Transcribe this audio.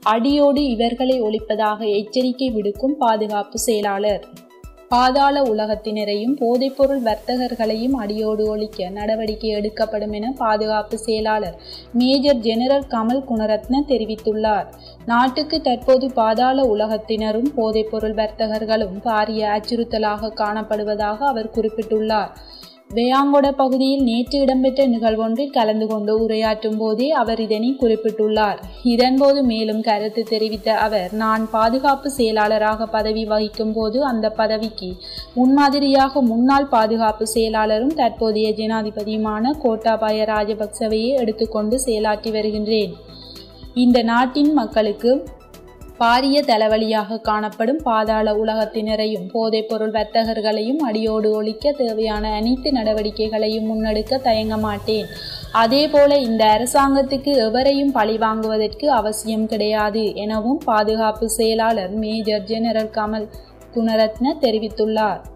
அடியோடு இவர்களை ஒழிப்பதாக எச்சரிக்கை விடுக்கும் பாதுகாப்பு செயலாளர் பாதாள உலகத்தினரையும் போதைப்பொருள் வர்த்தகர்களையும் அடியோடு ஒழிக்க நடவடிக்கை எடுக்கப்படும் என பாதுகாப்பு செயலாளர் மேஜர் ஜெனரல் கமல் குணரத்ன தெரிவித்துள்ளார் நாட்டுக்கு தற்போது பாதாள உலகத்தினரும் போதைப்பொருள் வர்த்தகர்களும் பாரிய அச்சுறுத்தலாக காணப்படுவதாக அவர் குறிப்பிட்டுள்ளார் வேயாங்கொட பகுதியில் நேற்று இடம்பெற்ற நிகழ்வொன்றில் கலந்து கொண்டு உரையாற்றும் போதே அவர் இதனை குறிப்பிட்டுள்ளார் இதன்போது மேலும் கருத்து தெரிவித்த அவர் நான் பாதுகாப்பு செயலாளராக பதவி வகிக்கும் போது அந்த பதவிக்கு முன்மாதிரியாக முன்னாள் பாதுகாப்பு செயலாளரும் தற்போதைய ஜனாதிபதியுமான கோட்டாபாய ராஜபக்சவையே எடுத்துக்கொண்டு செயலாற்றி வருகின்றேன் இந்த நாட்டின் மக்களுக்கு பாரிய தலைவலியாக காணப்படும் பாதாள உலகத்தினரையும் போதைப்பொருள் வர்த்தகர்களையும் அடியோடு ஒழிக்க தேவையான அனைத்து நடவடிக்கைகளையும் முன்னெடுக்க தயங்க மாட்டேன் அதேபோல இந்த அரசாங்கத்துக்கு எவரையும் பழி வாங்குவதற்கு அவசியம் கிடையாது எனவும் பாதுகாப்பு செயலாளர் மேஜர் ஜெனரல் கமல் குணரத்ன தெரிவித்துள்ளார்